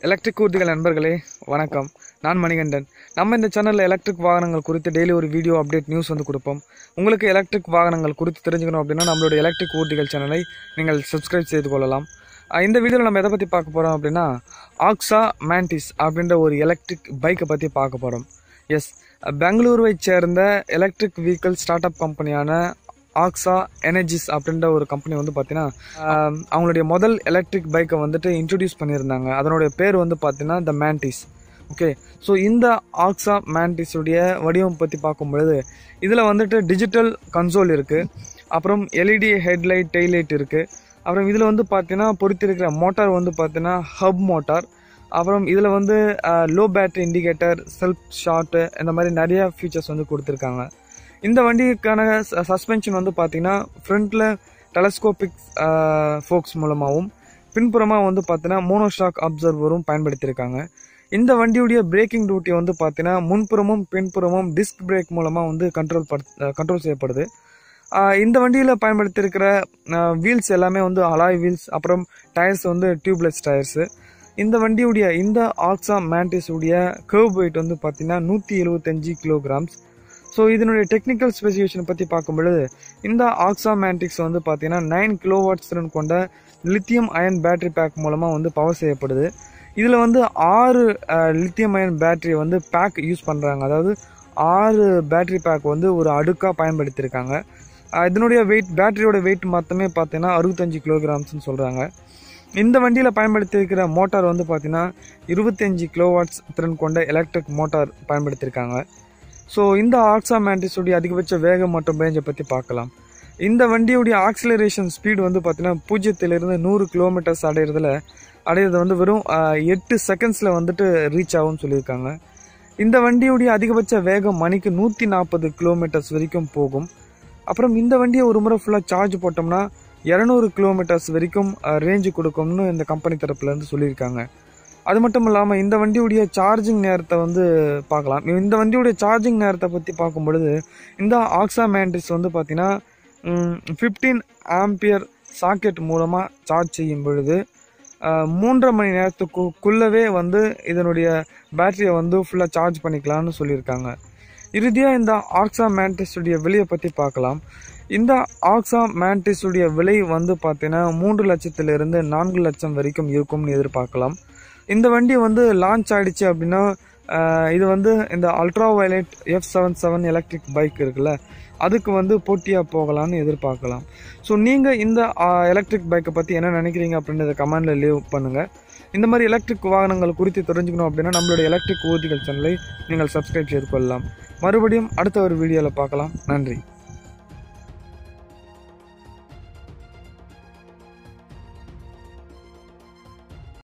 electric ஊர்திகள் நண்பர்களே வணக்கம் நான் மணிகண்டன் நம்ம இந்த சேனலில் எலக்ட்ரிக் வாகனங்கள் குறித்து டெய்லி ஒரு வீடியோ அப்டேட் நியூஸ் வந்து கொடுப்போம் உங்களுக்கு எலக்ட்ரிக் வாகனங்கள் குறித்து தெரிஞ்சுக்கணும் அப்படின்னா நம்மளோட எலக்ட்ரிக் ஊர்திகள் சேனலை நீங்கள் சப்ஸ்கிரைப் செய்து கொள்ளலாம் அஹ் இந்த வீடியோவில் நம்ம எதை பற்றி பார்க்க போகிறோம் அப்படின்னா ஆக்ஸா மேண்டிஸ் அப்படின்ற ஒரு எலக்ட்ரிக் பைக்கை பற்றி பார்க்க போகிறோம் எஸ் பெங்களூருவை சேர்ந்த எலக்ட்ரிக் வெஹிக்கிள் ஸ்டார்ட் அப் கம்பெனியான ஆக்ஸா எனர்ஜிஸ் அப்படின்ற ஒரு கம்பெனி வந்து பார்த்தீங்கன்னா ஆம், அவங்களுடைய முதல் எலக்ட்ரிக் பைக்கை வந்துட்டு இன்ட்ரடியூஸ் பண்ணியிருந்தாங்க அதனுடைய பேர் வந்து பார்த்தீங்கன்னா த மேண்டிஸ் ஓகே ஸோ இந்த ஆக்ஸா மேண்டிஸுடைய வடிவம் பற்றி பார்க்கும் பொழுது இதில் வந்துட்டு டிஜிட்டல் கன்சோல் இருக்குது அப்புறம் எல்இடி ஹெட்லைட் டெய்லைட் இருக்குது அப்புறம் இதில் வந்து பார்த்தீங்கன்னா பொருத்திருக்கிற மோட்டார் வந்து பார்த்தீங்கன்னா ஹப் மோட்டார் அப்புறம் இதில் வந்து low battery indicator self start இந்த மாதிரி நிறைய ஃபீச்சர்ஸ் வந்து கொடுத்துருக்காங்க இந்த வண்டிக்கான சஸ்பென்ஷன் வந்து பார்த்தீங்கன்னா ஃப்ரண்ட்டில் டெலஸ்கோபிக் ஃபோக்ஸ் மூலமாகவும் பின்புறமாக வந்து பார்த்தீங்கன்னா மோனோஷாக் அப்சர்வரும் பயன்படுத்தியிருக்காங்க இந்த வண்டியுடைய பிரேக்கிங் டியூட்டி வந்து பார்த்தீங்கன்னா முன்புறமும் பின்புறமும் டிஸ்க் பிரேக் மூலமாக வந்து கண்ட்ரோல் கண்ட்ரோல் செய்யப்படுது ஆஹ் இந்த வண்டியில் பயன்படுத்தியிருக்கிற வீல்ஸ் எல்லாமே வந்து அலாய் வீல்ஸ் அப்புறம் டயர்ஸ் வந்து டியூப்லெஸ் டயர்ஸு இந்த வண்டியுடைய இந்த ஆக்ஸா மேண்டிஸ் உடைய கர்வ் வெயிட் வந்து பார்த்தீங்கன்னா நூற்றி எழுபத்தஞ்சு கிலோகிராம்ஸ் ஸோ இதனுடைய டெக்னிக்கல் ஸ்பெசிஃபிகேஷன் பற்றி பார்க்கும் பொழுது இந்த ஆக்ஸா மேண்டிக்ஸ் வந்து பார்த்தீங்கன்னா நைன் கிலோவாட்ஸ் திறன் கொண்ட லித்தியம் அயன் பேட்டரி பேக் மூலமாக வந்து பவர் செய்யப்படுது இதில் வந்து ஆறு லித்தியம் அயன் பேட்டரி வந்து பேக் யூஸ் பண்ணுறாங்க அதாவது ஆறு பேட்டரி பேக் வந்து ஒரு அடுக்காக பயன்படுத்தியிருக்காங்க அஹ் இதனுடைய வெயிட் பேட்டரியோட வெயிட் மொத்தமே பார்த்தீங்கன்னா அறுபத்தஞ்சு கிலோகிராம்ஸ்னு சொல்கிறாங்க இந்த வண்டியில் பயன்படுத்தியிருக்கிற மோட்டார் வந்து பார்த்தீங்கன்னா இருபத்தஞ்சு கிலோவாட்ஸ் திறன் கொண்ட எலக்ட்ரிக் மோட்டார் பயன்படுத்தியிருக்காங்க ஸோ இந்த ஆக்ஸா மேண்டிஸுடைய அதிகபட்ச வேகம் மற்றும் ரேஞ்சை பற்றி பார்க்கலாம் இந்த வண்டியுடைய ஆக்சிலரேஷன் ஸ்பீடு வந்து பார்த்தீங்கன்னா பூஜ்ஜியத்திலிருந்து நூறு கிலோமீட்டர்ஸ் அடையிறதுல அடையிறது வந்து வெறும் ஆஹ், எட்டு செகண்ட்ஸில் வந்துட்டு ரீச் ஆகும்னு சொல்லியிருக்காங்க இந்த வண்டியுடைய அதிகபட்ச வேகம் மணிக்கு நூற்றி நாற்பது கிலோமீட்டர்ஸ் வரைக்கும் போகும் அப்புறம் இந்த வண்டியை ஒரு முறை ஃபுல்லாக சார்ஜ் போட்டோம்னா இரநூறு கிலோமீட்டர்ஸ் வரைக்கும் ரேஞ்சு கொடுக்கும்னு இந்த கம்பெனி தரப்புலேருந்து சொல்லியிருக்காங்க அது மட்டும் இல்லாமல் இந்த வண்டியுடைய சார்ஜிங் நேரத்தை வந்து பார்க்கலாம் இந்த வண்டியுடைய சார்ஜிங் நேரத்தை பற்றி பார்க்கும் பொழுது இந்த ஆக்ஸா மேண்ட்ரிஸ் வந்து பார்த்தீங்கன்னா ஃபிஃப்டீன் ஆம்பியர் சாக்கெட் மூலமாக சார்ஜ் செய்யும் பொழுது அஹ், மூன்றரை மணி நேரத்துக்குள்ளவே வந்து இதனுடைய பேட்டரியை வந்து ஃபுல்லாக சார்ஜ் பண்ணிக்கலாம்னு சொல்லியிருக்காங்க இறுதியாக இந்த ஆக்ஸா மேண்ட்ரிஸுடைய விலையை பற்றி பார்க்கலாம் இந்த ஆக்ஸா மேண்ட்ரிஸுடைய விலை வந்து பார்த்தீங்கன்னா மூன்று லட்சத்திலிருந்து நான்கு லட்சம் வரைக்கும் இருக்கும்னு எதிர்பார்க்கலாம் இந்த வண்டி வந்து லான்ச் ஆயிடுச்சு அப்படின்னா ஆஹ், இது வந்து இந்த Ultraviolette F seven seven electric bike இருக்குல்ல அதுக்கு வந்து போட்டியாக போகலான்னு எதிர்பார்க்கலாம் ஸோ நீங்கள் இந்த எலக்ட்ரிக் பைக்கை பற்றி என்ன நினைக்கிறீங்க அப்படின்றத கமெண்டில் லீவ் பண்ணுங்கள் இந்த மாதிரி எலக்ட்ரிக் வாகனங்கள் குறித்து தெரிஞ்சுக்கணும் அப்படின்னா நம்மளுடைய எலக்ட்ரிக் ஊர்திகள் சேனலை நீங்கள் சப்ஸ்கிரைப் செய்து கொள்ளலாம் மறுபடியும் அடுத்த ஒரு வீடியோவில் பார்க்கலாம் நன்றி